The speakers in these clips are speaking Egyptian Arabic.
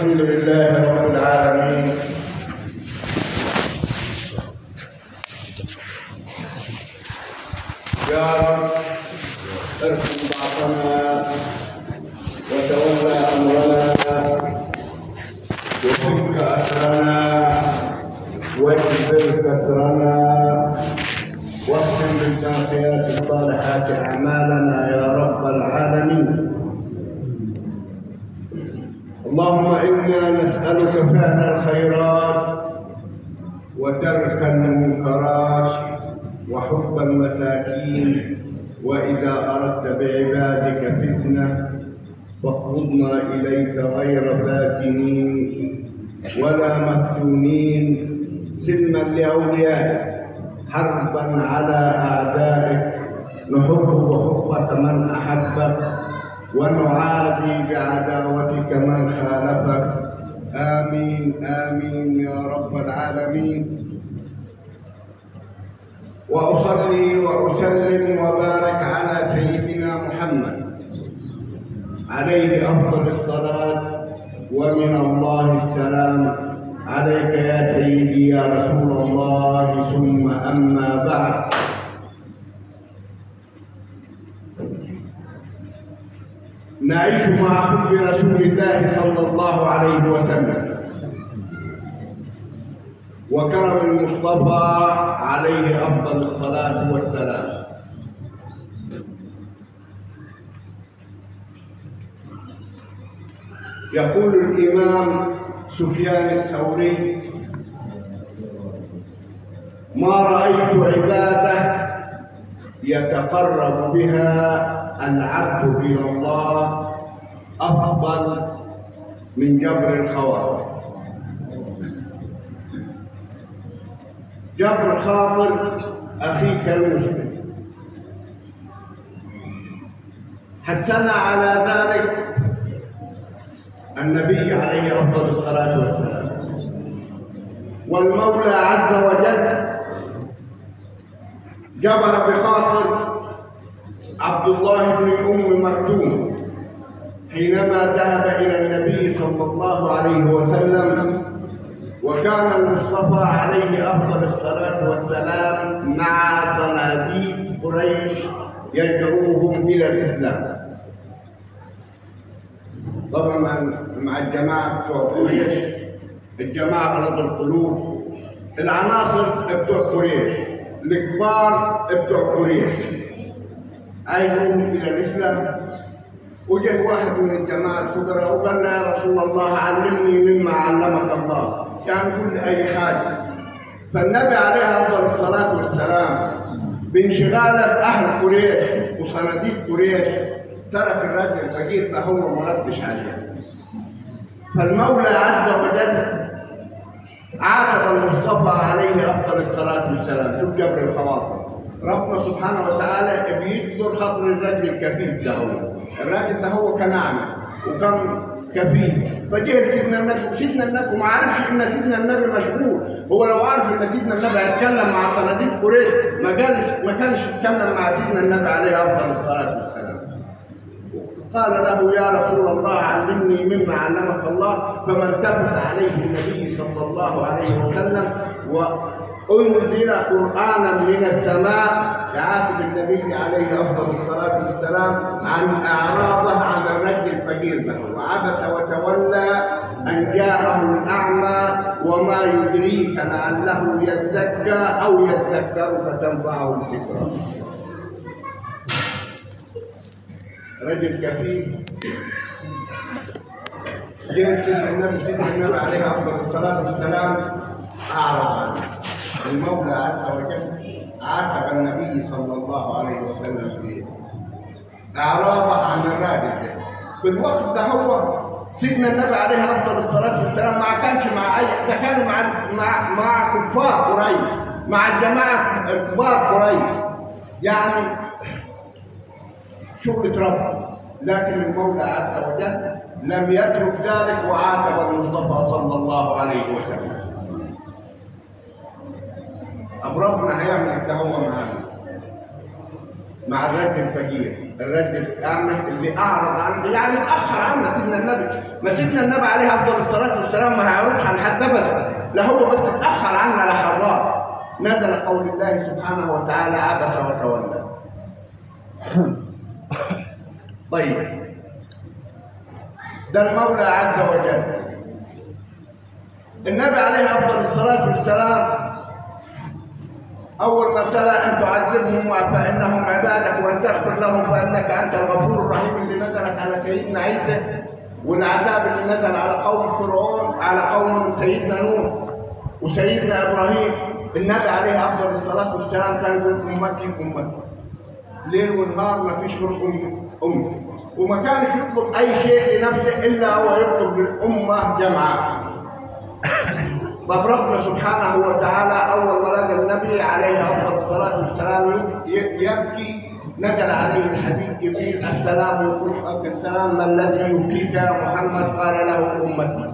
الحمد لله رب العالمين يا رب ارحم ضعفنا وتولى امرنا وفك اسرنا واجبر كسرنا واختم بالباقيات الصالحات اعمالنا يا رب العالمين اللهم انا نسالك فعل الخيرات وترك المنكرات وحب المساكين واذا اردت بعبادك فتنه فاقبضنا اليك غير فاتنين ولا مفتونين سلما لاوليائك حربا على اعدائك نحب حبك من احبك ونعادي بعداوتك من خالفك آمين آمين يا رب العالمين وأصلي وأسلم وبارك على سيدنا محمد عليه أفضل الصلاة ومن الله السلام عليك يا سيدي يا رسول الله ثم أما بعد نعيش مع حب رسول الله صلى الله عليه وسلم وكرم المصطفى عليه افضل الصلاه والسلام يقول الامام سفيان الثوري ما رايت عباده يتقرب بها العبد الى الله افضل من جبر الخواطر جبر خاطر اخيك المسلم حثنا على ذلك النبي عليه افضل الصلاه والسلام والمولى عز وجل جبر بخاطر عبد الله بن ام مكتوم حينما ذهب الى النبي صلى الله عليه وسلم وكان المصطفى عليه افضل الصلاه والسلام مع صناديق قريش يدعوهم الى الاسلام طبعا مع مع الجماعه بتوع قريش الجماعه بلد القلوب العناصر بتوع قريش الكبار بتوع قريش عايزهم الى الاسلام وجه واحد من الجماعه الفقراء وقال له يا رسول الله علمني مما علمك الله كان كل اي حاجه فالنبي عليه افضل الصلاه والسلام بانشغاله باهل قريش وصناديق قريش ترك الرجل الفقير ده هو ما ردش عليه فالمولى عز وجل عاتب المصطفى عليه افضل الصلاه والسلام شوف جبر الخواطر ربنا سبحانه وتعالى بيجبر خاطر الرجل الكفيف ده هو الراجل ده هو كان اعمى وكان كفيف فجه سيدنا النبي سيدنا النبي وما عرفش ان سيدنا النبي مشغول هو لو عارف ان سيدنا النبي هيتكلم مع صناديق قريش ما كانش ما كانش يتكلم مع سيدنا النبي عليه افضل الصلاه والسلام قال له يا رسول الله علمني مما علمك الله فما التفت عليه النبي صلى الله عليه وسلم وانزل قرانا من السماء يعاتب النبي عليه افضل الصلاه والسلام عن اعراضه عن الرجل الفقير له وعبس وتولى ان جاءه الاعمى وما يدريك لعله يزكى او يذكر فتنفعه الذكرى رجل كفيف جاء سيدنا النبي سيدنا النبي عليه افضل الصلاه والسلام اعرض عنه المولى عز وجل عاتب النبي صلى الله عليه وسلم به اعراضه عن الراجل ده في الوقت ده هو سيدنا النبي عليه افضل الصلاه والسلام ما كانش مع اي ده كان مع مع مع كفار قريش مع الجماعه كبار قريش يعني شغلة رب لكن المولى عز وجل لم يترك ذلك وعاتب المصطفى صلى الله عليه وسلم أب ربنا هيعمل التهوى معانا مع الرجل الفقير الرجل اعمى اللي اعرض عن يعني اتاخر عنا سيدنا النبي ما سيدنا النبي عليه افضل الصلاه والسلام ما هيعرضش عن حد ابدا لا هو بس اتاخر عنا لحظات نزل قول الله سبحانه وتعالى عبس وتولى طيب ده المولى عز وجل النبي عليه افضل الصلاه والسلام أول ما ابتلى أن تعذبهم فإنهم عبادك وأن تغفر لهم فإنك أنت الغفور الرحيم اللي نزلت على سيدنا عيسى والعذاب اللي نزل على قوم فرعون على قوم سيدنا نوح وسيدنا إبراهيم النبي عليه أفضل الصلاة والسلام كان يقول أمتي أمتي ليل ونهار ما فيش غير أمي أمي وما كانش يطلب أي شيء لنفسه إلا هو يطلب للأمة جمعاء طب ربنا سبحانه وتعالى اول ما لقى النبي عليه افضل الصلاه والسلام يبكي نزل عليه الحبيب جبريل السلام يقول لك السلام ما الذي يبكيك يا محمد قال له امتي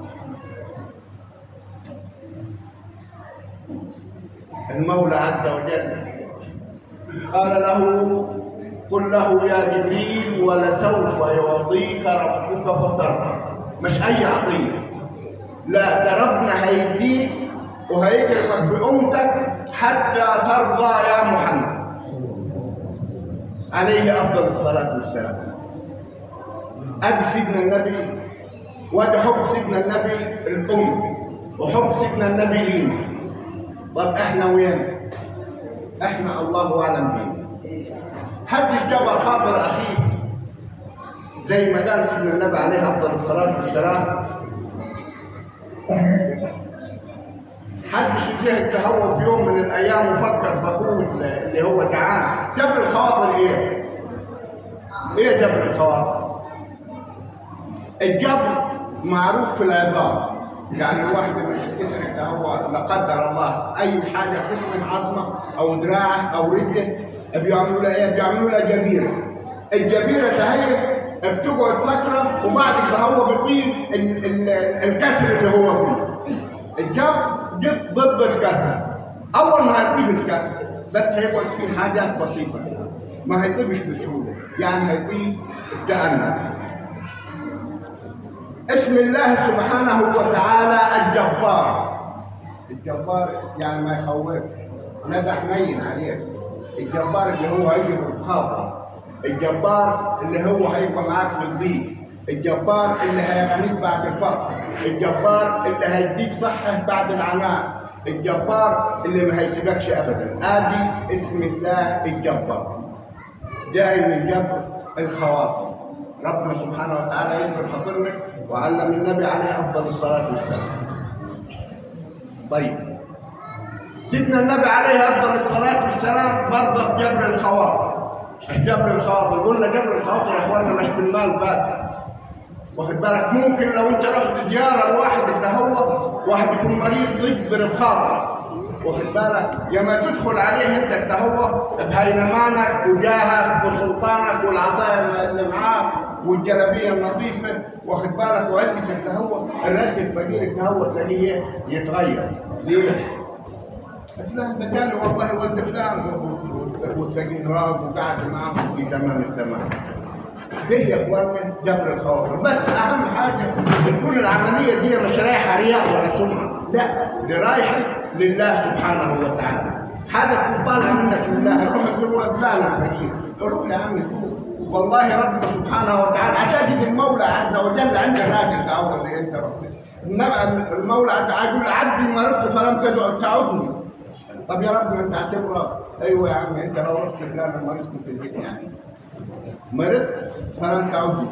المولى عز وجل قال له قل له يا جبريل ولسوف يعطيك ربك فترضى مش اي عطيه لا ده ربنا هيديك وهيكرمك بأمتك حتى ترضى يا محمد عليه أفضل الصلاة والسلام أدي سيدنا النبي وأدي حب سيدنا النبي الأم وحب سيدنا النبي لينا طب إحنا وين؟ إحنا الله أعلم بينا حدش جبر خاطر أخيه زي ما قال سيدنا النبي عليه أفضل الصلاة والسلام حدش يجيه التهور في يوم من الايام وفكر باخوه اللي هو جعان جبر الخواطر ايه؟ ايه جبر الخواطر؟ الجبر معروف في العظام يعني الواحد اللي يكسر التهور لا قدر الله اي حاجه في جسم عظمه او دراعه او رجله بيعملوا لها ايه؟ بيعملوا لها جبيره الجبيره ده هي بتقعد فتره وبعد كده هو بيطيب الكسر اللي هو فيه الجبر جبت ضد الكسر اول ما هيطيب الكسر بس هيقعد فيه حاجات بسيطه ما هيطيبش بسهوله يعني هيطيب التأنب اسم الله سبحانه وتعالى الجبار الجبار يعني ما يخوفش لا ده حنين عليه الجبار اللي هو هيجي بالخاطر الجبار اللي هو هيبقى معاك في الضيق الجبار اللي هيغنيك بعد الفقر الجبار اللي هيديك صحة بعد العناء الجبار اللي ما هيسيبكش ابدا ادي اسم الله الجبار جاي من جبر الخواطر ربنا سبحانه وتعالى يجبر خاطرنا وعلم النبي عليه افضل الصلاه والسلام طيب سيدنا النبي عليه افضل الصلاه والسلام برضه جبر الخواطر جبر الخواطر قلنا جبر الخواطر يا اخواننا مش بالمال بس واخد بالك ممكن لو انت رحت زياره لواحد اللي هو واحد يكون مريض تجبر بخاطر واخد بالك يا ما تدخل عليه انت اللي هو بهيلمانك وجاهك وسلطانك والعصايه اللي معاك والجلابيه النظيفه واخد بالك وعدك اللي هو الرجل الفقير اللي هو تلاقيه يتغير ليه؟ فلان ده كان والله ولد فلان وتلاقيه راق وقاعد معاهم في تمام التمام ده يا اخواننا جبر الخواطر بس اهم حاجه تكون العمليه دي مش رايحه رياء ولا سمعه لا دي رايحه لله سبحانه وتعالى حاجه تكون طالعه منك لله روح تقول فلان الفقير روح يا عم والله ربنا سبحانه وتعالى عشان تجد المولى عز وجل عند الراجل ده اللي انت رحت انما المولى عز وجل يقول عبدي مرضت فلم تدع تعودني طب يا رب انت اعتبره ايوه يا عم انت لو رحت فلان المريض كنت البيت يعني مرضت فلم تعودني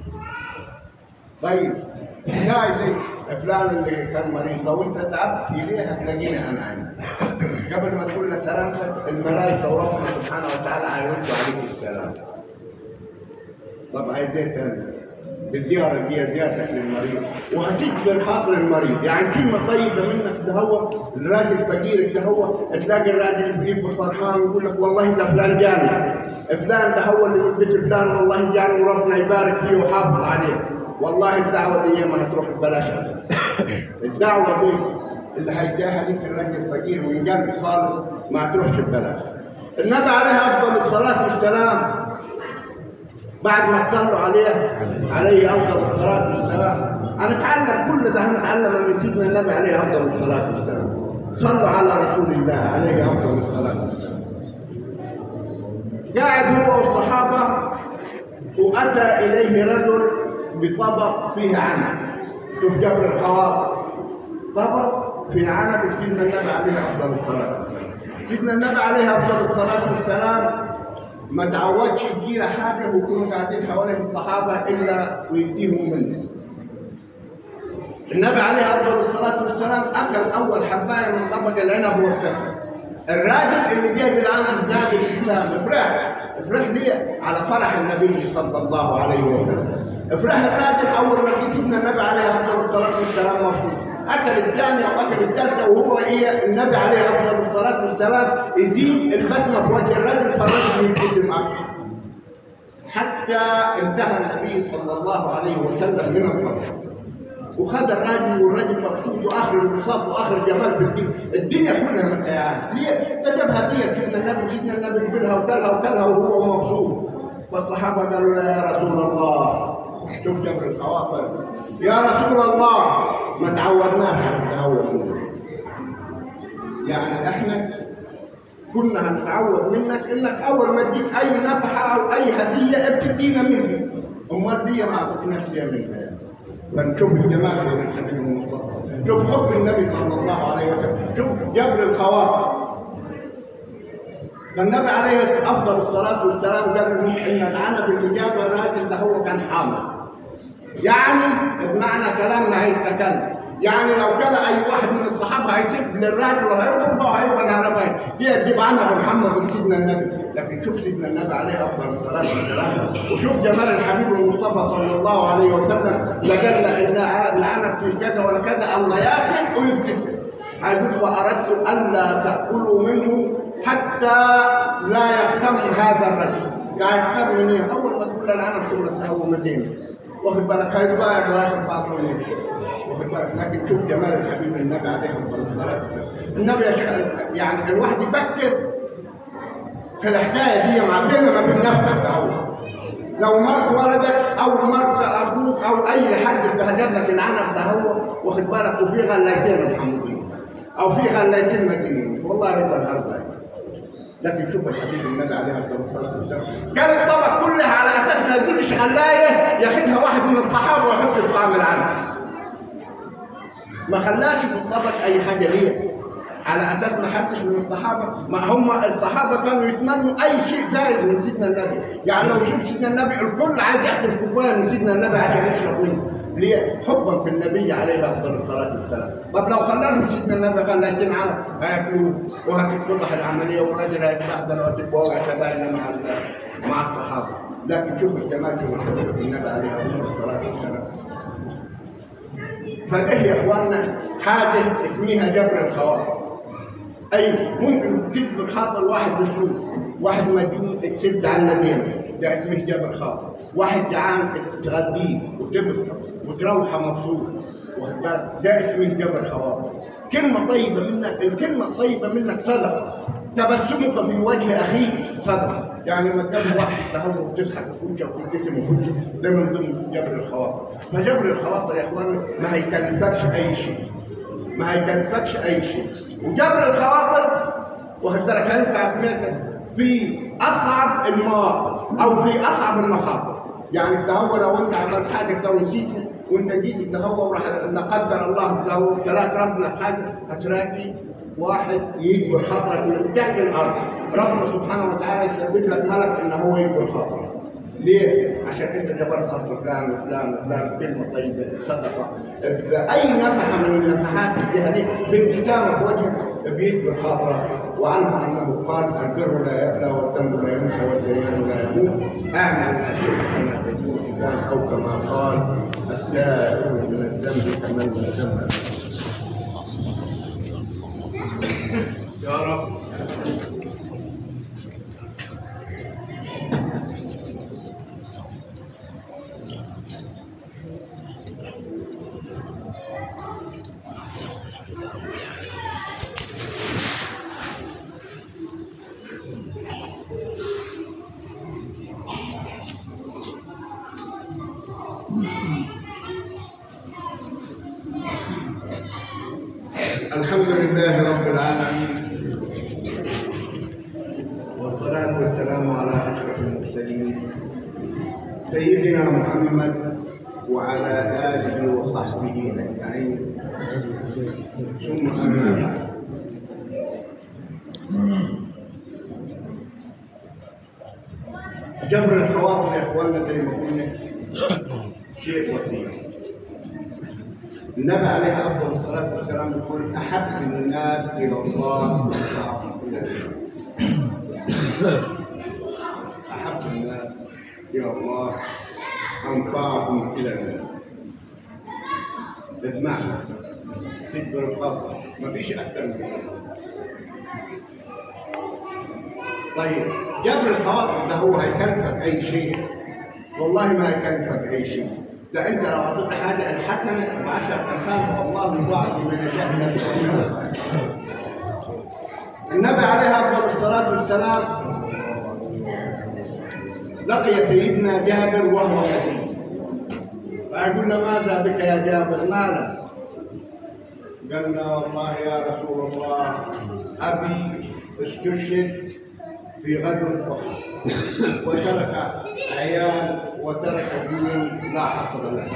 طيب ناي ليه فلان اللي كان مريض لو انت ذهبت اليه هتلاقيني انا عندي قبل ما تقول له سلامتك الملائكه وربنا سبحانه وتعالى هيردوا عليك السلام طب عايز ايه تاني الزيارة دي زيارتك للمريض وهتجبر خاطر المريض يعني كلمة طيبة منك ده هو الراجل فقير ده هو تلاقي الراجل بيجيب فرحان ويقول لك والله ده فلان جاني فلان ده هو اللي من بيت فلان والله جاني وربنا يبارك فيه ويحافظ عليه والله الدعوة دي ما هتروح ببلاش أبدا الدعوة دي اللي هيجاها لك الراجل الفقير من قلب خالص ما هتروحش ببلاش النبي عليه أفضل الصلاة والسلام بعد ما تصلوا عليه عليه افضل الصلاه والسلام هنتعلم كل ده هنتعلم من سيدنا النبي عليه افضل الصلاه والسلام صلوا على رسول الله عليه افضل الصلاه والسلام قاعد هو والصحابه واتى اليه رجل بطبق فيه عنب شوف جبر الخواطر طبق فيه عنب سيدنا النبي عليه افضل الصلاه والسلام سيدنا النبي عليه افضل الصلاه والسلام ما تعودش يدينا حاجه ويكونوا قاعدين حوالين الصحابه الا ويديهم منه النبي عليه افضل الصلاه والسلام اكل اول حبايه من طبق العنب وابتسم الراجل اللي جايب العنب زاد الابتسام فرح فرح ليه على فرح النبي صلى الله عليه وسلم فرح الراجل اول ما جه سيدنا النبي عليه افضل الصلاه والسلام مبسوط اكل الثاني او اكل الثالثه وهو ايه النبي عليه افضل الصلاه والسلام يزيد البسمه في وجه الرجل فالرجل يبتسم اكثر حتى انتهى النبي صلى الله عليه وسلم من الفضل وخد الراجل والراجل مبسوط واخر انبساط واخر جمال في الدنيا، الدنيا كلها مسيحات، ليه؟ ده جاب هديه سيدنا النبي وسيدنا النبي كبرها وكلها وكلها وهو مبسوط. فالصحابه قالوا له يا رسول الله شوف جبر الخواطر يا رسول الله ما تعودناش على التهور منك. يعني احنا كنا هنتعود منك انك اول ما تجيب اي نفحه او اي هديه بتدينا منها. امال دي ما عطتناش ليه منها يعني. فنشوف الجمال في الحبيب المصطفى شوف حب النبي صلى الله عليه وسلم شوف جبر الخواطر فالنبي عليه افضل الصلاه والسلام قال لهم ان العنب اللي جابه الراجل ده هو كان حامل يعني بمعنى كلام ما هيتكلم يعني لو كان اي واحد من الصحابه هيسيب للراجل وهيرضى وهيبقى الهربان دي تجيب عنها محمد وسيدنا النبي لكن شوف سيدنا النبي عليه افضل الصلاه والسلام وشوف جمال الحبيب المصطفى صلى الله عليه وسلم لا قال ان العنب في كذا ولا كذا الله ياكل ويبتسم هيقول واردت الا تاكلوا منه حتى لا يهتم هذا الرجل يعني يهتم من إيه؟ اول ما تقول العنب تقول هو مدينه واخد بالك هيتضايق وياخد بعض منه واخد بالك لكن شوف جمال الحبيب النبي عليه افضل الصلاه والسلام النبي يا شيخ يعني الواحد يفكر في الحكايه دي مع بيننا ما بين نفسك هو لو مرت ولدك او مرت اخوك او اي حد جاب لك العنب ده هو واخد بالك وفي غلايتين محمودين او في غلايتين متينين والله يبقى الهرب لكن شوف الحبيب النبي عليه افضل الصلاه والسلام كان الطبق كله على اساس ما يزيدش غلايه ياخدها واحد من الصحابه ويحط في طعم العنب ما خلاش في الطبق اي حاجه ليه على اساس ما حدش من الصحابه ما هم الصحابه كانوا يتمنوا اي شيء زايد من سيدنا النبي يعني لو شوف سيدنا النبي الكل عايز ياخد الكوبايه من سيدنا النبي عشان يشرب منه ليه؟ حبا في النبي عليه افضل الصلاه والسلام طب لو خلى لهم سيدنا النبي قال لكن عنب هياكلوه وهتتفضح العمليه والراجل هيتبهدل وهتبقى وجع كبائر مع مع الصحابه لكن شوف الجمال شوف الحب في النبي عليه افضل الصلاه والسلام فده يا اخواننا حاجه اسمها جبر الخواطر ايوه ممكن تجبر خاطر واحد بفلوس واحد مديون تسد على الدين ده اسمه جبر خاطر واحد جعان تغديه وتبسطه وتروحه مبسوط واخد بالك ده اسمه جبر خواطر كلمة طيبة منك الكلمة الطيبة منك صدقة تبسمك في وجه أخيك صدقة يعني لما تقابل واحد تهور وتضحك وتوجه وتبتسم وتوجه ده من ضمن جبر الخواطر فجبر الخواطر يا اخوانا ما هيكلفكش أي شيء ما هيكلفكش اي شيء وجبر الخواطر واخد بالك هينفعك متى في اصعب المواقف او في اصعب المخاطر يعني التهور لو انت عملت حاجه انت ونسيته وانت جيت التهور وراح لا قدر الله لو ابتلاك ربنا بحاجه هتلاقي واحد يجبر خاطرك من تحت الارض ربنا سبحانه وتعالى يثبت لك ملك ان هو يجبر خاطرك ليه؟ عشان انت جبرت خاطر فلان وفلان وفلان كلمه طيبه صدقه اي نفحه من النفحات الجهنيه بابتسامه في وجهك بيجبر خاطرك وعنه انه قال البر لا يبلى والذنب لا ينسى والديان لا يموت اعمل الشرك كما تكون او كما قال التائب من الذنب كمن لا ذنب يا رب الحمد لله رب العالمين والصلاة والسلام على أشرف المرسلين سيدنا محمد وعلى آله وصحبه أجمعين ثم أما بعد جبر الخواطر يا إخواننا زي ما قلنا شيء بسيط النبي عليه افضل الصلاه والسلام يقول احب الناس الى الله انفعهم الى الناس احب الناس الى الله انفعهم الى الناس بمعنى تجبر الخاطر مفيش اكثر من كده طيب جبر الخواطر ده هو هيكلفك اي شيء والله ما يكلفك اي شيء ده انت لو اعطيت حاجه الحسنه بعشر امثال والله يضاعف من يشاء نفسه النبي عليه افضل الصلاه والسلام لقي سيدنا جابر وهو يتيم فيقول له ماذا بك يا جابر ماذا قال له والله يا رسول الله ابي استشهد في غزوة أحد وترك عيال وترك دين لا حصر له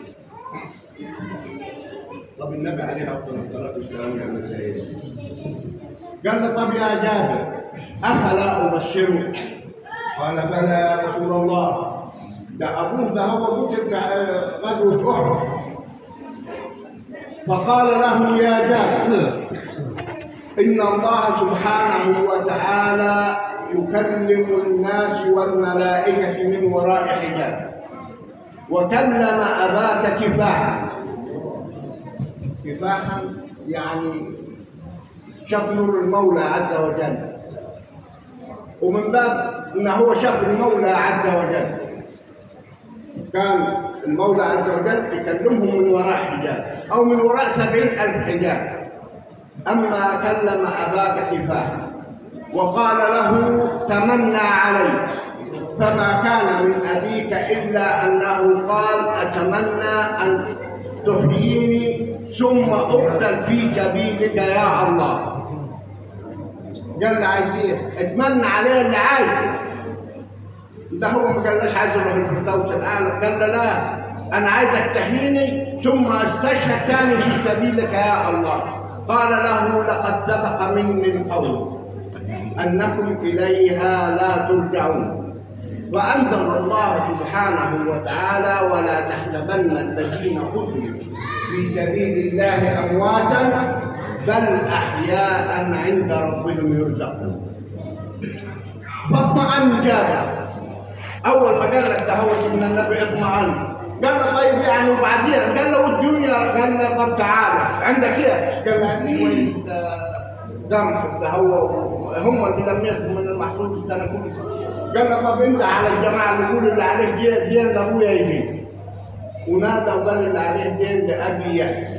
طب النبي عليه أفضل الصلاة والسلام يا مسائل قال له طب يا جابر أفلا أبشرك قال بلى يا رسول الله ده أبوه ده هو قتل في غزوة أحد فقال له يا جابر إن الله سبحانه وتعالى يكلم الناس والملائكة من وراء حجاب وكلم أباك كفاحا كفاحا يعني شاف نور المولى عز وجل ومن باب انه هو شاف المولى عز وجل كان المولى عز وجل يكلمهم من وراء حجاب او من وراء سبعين الف حجاب اما كلم اباك كفاحا وقال له تمنى علي فما كان من أبيك إلا أنه قال أتمنى أن تحييني ثم أقتل في سبيلك يا الله قال له عايز ايه؟ اتمنى عليه اللي عايزه ده هو ما قالناش عايز اروح الفردوس الاعلى قال له لا انا عايزك تحييني ثم استشهد ثاني في سبيلك يا الله قال له لقد سبق مني القول أنكم إليها لا ترجعون وأنزل الله سبحانه وتعالى ولا تحسبن الذين قتلوا في سبيل الله أمواتا بل أحياء عند ربهم يرزقون فاطمأن جابر أول ما قال لك تهوس من النبي اطمأن قال له طيب يعني وبعدين قال له والدنيا قال له طب تعالى عندك ايه؟ قال له عندي شويه قمح ده هو هم اللي لميتهم من المحصول السنه كلها قال له طب انت على الجماعه اللي يقولوا اللي عليه دين دين لابويا يجي ونادى وقال اللي عليه دين لابي يحيى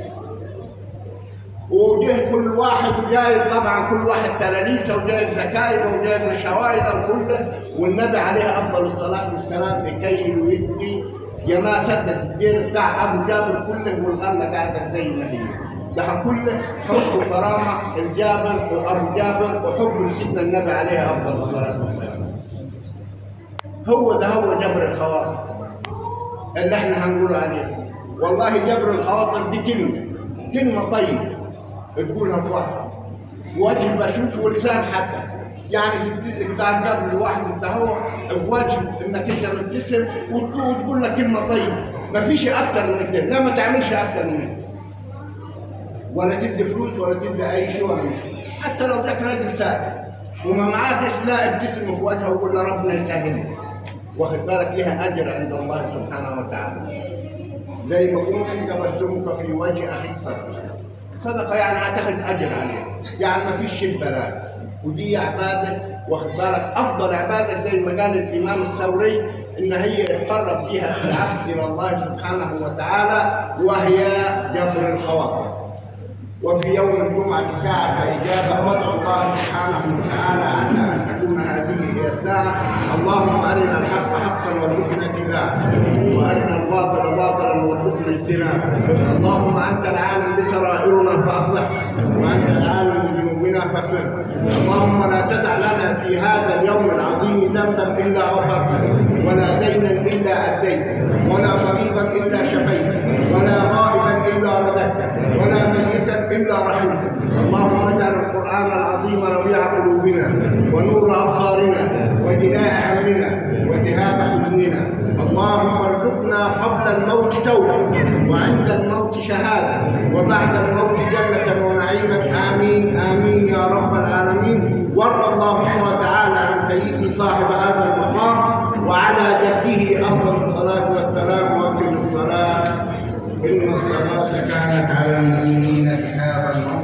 وجه كل واحد وجايب طبعا كل واحد تلاليسه وجايب زكايبه وجايب شوايده وكله والنبي عليه افضل الصلاه والسلام بكيل ويدي يا ما سدد الدين بتاع ابو جابر كله والغله قاعده زي ما هي ده كله حب وكرامه الجابر وابو جابر وحب لسيدنا النبي عليه افضل الصلاه والسلام هو ده هو جبر الخواطر اللي احنا هنقول عليه والله جبر الخواطر دي كلمه كلمه طيبه تقولها في واحد وجه بشوش ولسان حسن يعني تبتسم بعد قبل الواحد انت هو بواجب انك انت تبتسم وتقول لك كلمه طيبه ما فيش اكتر من كده لا ما تعملش اكتر من كده ولا تدي فلوس ولا تدي اي شيء ولا شيء حتى لو اداك راجل سائل وما معاكش لا ابتسم في وجهه وقول له ربنا يسهل واخد بالك لها اجر عند الله سبحانه وتعالى زي ما قلت تبسمك في وجه اخيك صدقه صدقه يعني هتاخد اجر عليها يعني ما فيش شيء ببلاش ودي عباده واخد بالك افضل عباده زي ما قال الامام الثوري ان هي يقرب بها العبد الى الله سبحانه وتعالى وهي جبر الخواطر وفي يوم الجمعة ساعة إجابة وادعو الله سبحانه وتعالى عسى أن تكون هذه هي الساعة اللهم أرنا الحق حقا وارزقنا اتباعه وأرنا الباطل باطلا وارزقنا اجتنابه اللهم أنت العالم بسرائرنا فأصلح فاغفره اللهم لا تدع لنا في هذا اليوم العظيم ذنبا الا غفرته ولا دينا الا اديته ولا مريضا الا شفيته ولا غائبا الا رددته ولا ميتا الا رحمته اللهم اجعل القران العظيم ربيع قلوبنا ونور ابصارنا وجلاء همنا وذهاب حزننا اللهم ارزقنا قبل الموت توبه وعند الموت شهاده وبعد الموت جنه ونعيما امين امين يا رب العالمين وارض اللهم تعالى عن سيدي صاحب هذا المقام وعلى جده افضل الصلاه والسلام واقم الصلاه ان الصلاه كانت على المؤمنين كتابا